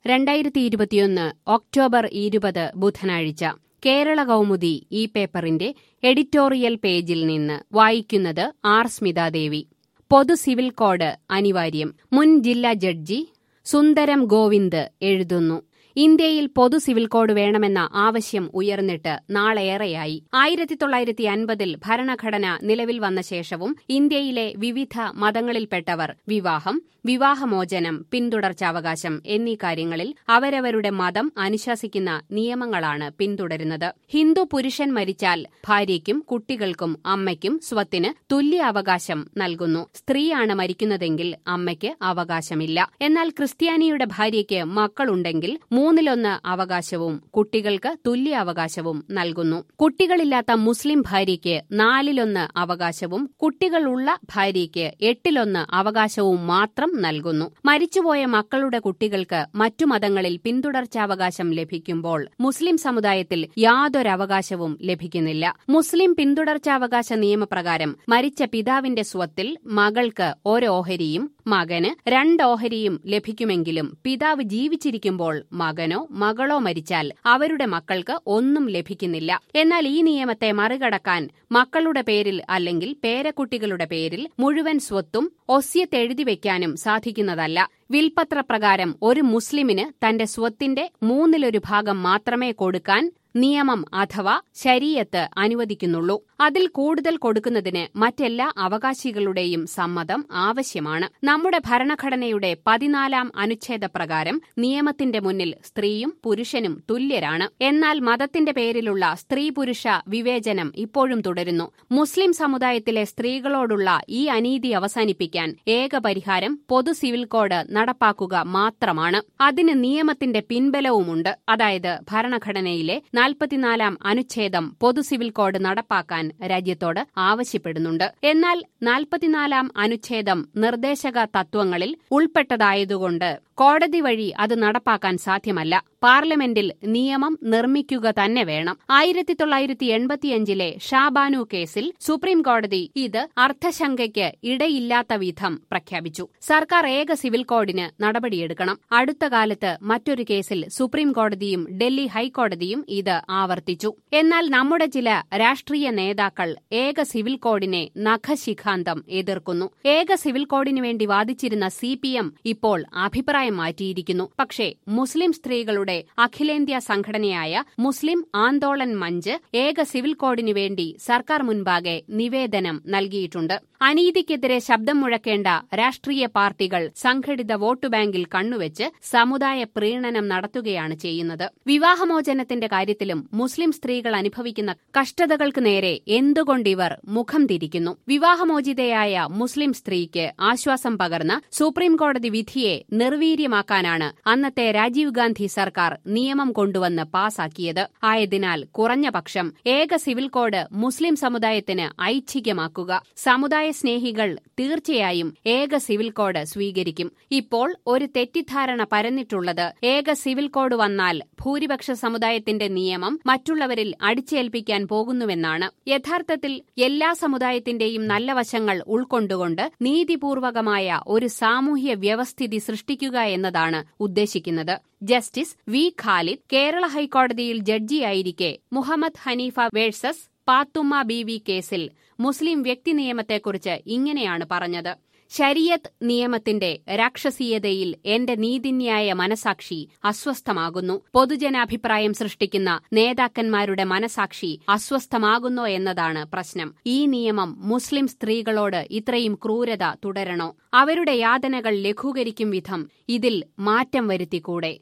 രണ്ടായിരത്തി ഇരുപത്തിയൊന്ന് ഒക്ടോബർ ഇരുപത് ബുധനാഴ്ച കേരള കൗമുദി ഈ പേപ്പറിന്റെ എഡിറ്റോറിയൽ പേജിൽ നിന്ന് വായിക്കുന്നത് ആർ സ്മിതാദേവി പൊതു സിവിൽ കോഡ് അനിവാര്യം മുൻ ജില്ലാ ജഡ്ജി സുന്ദരം ഗോവിന്ദ് എഴുതുന്നു ഇന്ത്യയിൽ പൊതു സിവിൽ കോഡ് വേണമെന്ന ആവശ്യം ഉയർന്നിട്ട് നാളേറെയായി ആയിരത്തി തൊള്ളായിരത്തി അൻപതിൽ ഭരണഘടന നിലവിൽ വന്ന ശേഷവും ഇന്ത്യയിലെ വിവിധ മതങ്ങളിൽപ്പെട്ടവർ വിവാഹം വിവാഹമോചനം പിന്തുടർച്ചാവകാശം എന്നീ കാര്യങ്ങളിൽ അവരവരുടെ മതം അനുശാസിക്കുന്ന നിയമങ്ങളാണ് പിന്തുടരുന്നത് ഹിന്ദു പുരുഷൻ മരിച്ചാൽ ഭാര്യയ്ക്കും കുട്ടികൾക്കും അമ്മയ്ക്കും സ്വത്തിന് തുല്യ അവകാശം നൽകുന്നു സ്ത്രീയാണ് മരിക്കുന്നതെങ്കിൽ അമ്മയ്ക്ക് അവകാശമില്ല എന്നാൽ ക്രിസ്ത്യാനിയുടെ ഭാര്യയ്ക്ക് മക്കളുണ്ടെങ്കിൽ മൂന്നിലൊന്ന് അവകാശവും കുട്ടികൾക്ക് തുല്യ അവകാശവും നൽകുന്നു കുട്ടികളില്ലാത്ത മുസ്ലിം ഭാര്യയ്ക്ക് നാലിലൊന്ന് അവകാശവും കുട്ടികളുള്ള ഭാര്യയ്ക്ക് എട്ടിലൊന്ന് അവകാശവും മാത്രം നൽകുന്നു മരിച്ചുപോയ മക്കളുടെ കുട്ടികൾക്ക് മറ്റു മതങ്ങളിൽ പിന്തുടർച്ചാവകാശം ലഭിക്കുമ്പോൾ മുസ്ലിം സമുദായത്തിൽ യാതൊരവകാശവും ലഭിക്കുന്നില്ല മുസ്ലിം പിന്തുടർച്ചാവകാശ നിയമപ്രകാരം മരിച്ച പിതാവിന്റെ സ്വത്തിൽ മകൾക്ക് ഒരോഹരിയും മകന് രണ്ടോഹരിയും ലഭിക്കുമെങ്കിലും പിതാവ് ജീവിച്ചിരിക്കുമ്പോൾ മകനോ മകളോ മരിച്ചാൽ അവരുടെ മക്കൾക്ക് ഒന്നും ലഭിക്കുന്നില്ല എന്നാൽ ഈ നിയമത്തെ മറികടക്കാൻ മക്കളുടെ പേരിൽ അല്ലെങ്കിൽ പേരക്കുട്ടികളുടെ പേരിൽ മുഴുവൻ സ്വത്തും ഒസ്യത്തെഴുതി വെക്കാനും സാധിക്കുന്നതല്ല വിൽപത്രപ്രകാരം ഒരു മുസ്ലിമിന് തന്റെ സ്വത്തിന്റെ മൂന്നിലൊരു ഭാഗം മാത്രമേ കൊടുക്കാൻ നിയമം അഥവാ ശരീയത്ത് അനുവദിക്കുന്നുള്ളൂ അതിൽ കൂടുതൽ കൊടുക്കുന്നതിന് മറ്റെല്ലാ അവകാശികളുടെയും സമ്മതം ആവശ്യമാണ് നമ്മുടെ ഭരണഘടനയുടെ പതിനാലാം അനുച്ഛേദപ്രകാരം നിയമത്തിന്റെ മുന്നിൽ സ്ത്രീയും പുരുഷനും തുല്യരാണ് എന്നാൽ മതത്തിന്റെ പേരിലുള്ള സ്ത്രീ പുരുഷ വിവേചനം ഇപ്പോഴും തുടരുന്നു മുസ്ലിം സമുദായത്തിലെ സ്ത്രീകളോടുള്ള ഈ അനീതി അവസാനിപ്പിക്കാൻ ഏക പരിഹാരം പൊതു സിവിൽ കോഡ് നടപ്പാക്കുക മാത്രമാണ് അതിന് നിയമത്തിന്റെ പിൻബലവുമുണ്ട് അതായത് ഭരണഘടനയിലെ നാൽപ്പത്തിനാലാം അനുച്ഛേദം പൊതു സിവിൽ കോഡ് നടപ്പാക്കാൻ രാജ്യത്തോട് ആവശ്യപ്പെടുന്നുണ്ട് എന്നാൽ നാൽപ്പത്തിനാലാം അനുച്ഛേദം നിർദ്ദേശക തത്വങ്ങളിൽ ഉൾപ്പെട്ടതായതുകൊണ്ട് കോടതി വഴി അത് നടപ്പാക്കാൻ സാധ്യമല്ല പാർലമെന്റിൽ നിയമം നിർമ്മിക്കുക തന്നെ വേണം ആയിരത്തി തൊള്ളായിരത്തി എൺപത്തിയഞ്ചിലെ ഷാബാനു കേസിൽ സുപ്രീം കോടതി ഇത് അർത്ഥശങ്കയ്ക്ക് ഇടയില്ലാത്ത വിധം പ്രഖ്യാപിച്ചു സർക്കാർ ഏക സിവിൽ കോഡിന് നടപടിയെടുക്കണം അടുത്ത കാലത്ത് മറ്റൊരു കേസിൽ സുപ്രീം കോടതിയും ഡൽഹി ഹൈക്കോടതിയും ഇത് ആവർത്തിച്ചു എന്നാൽ നമ്മുടെ ചില രാഷ്ട്രീയ നേതാക്കൾ ഏക സിവിൽ കോഡിനെ നഖശിഖാന്തം എതിർക്കുന്നു ഏക സിവിൽ കോഡിനു വേണ്ടി വാദിച്ചിരുന്ന സി ഇപ്പോൾ അഭിപ്രായം മാറ്റിയിരിക്കുന്നു പക്ഷേ മുസ്ലിം സ്ത്രീകളുടെ അഖിലേന്ത്യാ സംഘടനയായ മുസ്ലിം ആന്തോളൻ മഞ്ച് ഏക സിവിൽ കോഡിനു വേണ്ടി സർക്കാർ മുൻപാകെ നിവേദനം നൽകിയിട്ടുണ്ട് അനീതിക്കെതിരെ ശബ്ദം മുഴക്കേണ്ട രാഷ്ട്രീയ പാർട്ടികൾ സംഘടിത വോട്ട് ബാങ്കിൽ കണ്ണുവെച്ച് സമുദായ പ്രീണനം നടത്തുകയാണ് ചെയ്യുന്നത് വിവാഹമോചനത്തിന്റെ കാര്യത്തിലും മുസ്ലിം സ്ത്രീകൾ അനുഭവിക്കുന്ന കഷ്ടതകൾക്ക് നേരെ എന്തുകൊണ്ടിവർ മുഖം തിരിക്കുന്നു വിവാഹമോചിതയായ മുസ്ലിം സ്ത്രീക്ക് ആശ്വാസം പകർന്ന സുപ്രീം കോടതി വിധിയെ നിർവീര്യമാക്കാനാണ് അന്നത്തെ രാജീവ് ഗാന്ധി സർക്കാർ നിയമം കൊണ്ടുവന്ന് പാസാക്കിയത് ആയതിനാൽ കുറഞ്ഞ പക്ഷം ഏക സിവിൽ കോഡ് മുസ്ലിം സമുദായത്തിന് ഐച്ഛികമാക്കുക സമുദായ സ്നേഹികൾ തീർച്ചയായും ഏക സിവിൽ കോഡ് സ്വീകരിക്കും ഇപ്പോൾ ഒരു തെറ്റിദ്ധാരണ പരന്നിട്ടുള്ളത് ഏക സിവിൽ കോഡ് വന്നാൽ ഭൂരിപക്ഷ സമുദായത്തിന്റെ നിയമം മറ്റുള്ളവരിൽ അടിച്ചേൽപ്പിക്കാൻ പോകുന്നുവെന്നാണ് യഥാർത്ഥത്തിൽ എല്ലാ സമുദായത്തിന്റെയും നല്ല വശങ്ങൾ ഉൾക്കൊണ്ടുകൊണ്ട് നീതിപൂർവകമായ ഒരു സാമൂഹ്യ വ്യവസ്ഥിതി സൃഷ്ടിക്കുക എന്നതാണ് ഉദ്ദേശിക്കുന്നത് ജസ്റ്റിസ് വി ഖാലിദ് കേരള ഹൈക്കോടതിയിൽ ജഡ്ജിയായിരിക്കെ Muhammad Hanifa versus Pathumma B V കേസിൽ മുസ്ലിം വ്യക്തി നിയമത്തെക്കുറിച്ച് ഇങ്ങനെയാണ് പറഞ്ഞത് ശരിയത്ത് നിയമത്തിന്റെ രാക്ഷസീയതയിൽ എന്റെ നീതിന്യായ മനസാക്ഷി അസ്വസ്ഥമാകുന്നു പൊതുജനാഭിപ്രായം സൃഷ്ടിക്കുന്ന നേതാക്കന്മാരുടെ മനസാക്ഷി അസ്വസ്ഥമാകുന്നോ എന്നതാണ് പ്രശ്നം ഈ നിയമം മുസ്ലിം സ്ത്രീകളോട് ഇത്രയും ക്രൂരത തുടരണോ അവരുടെ യാതനകൾ ലഘൂകരിക്കും വിധം ഇതിൽ മാറ്റം വരുത്തിക്കൂടെ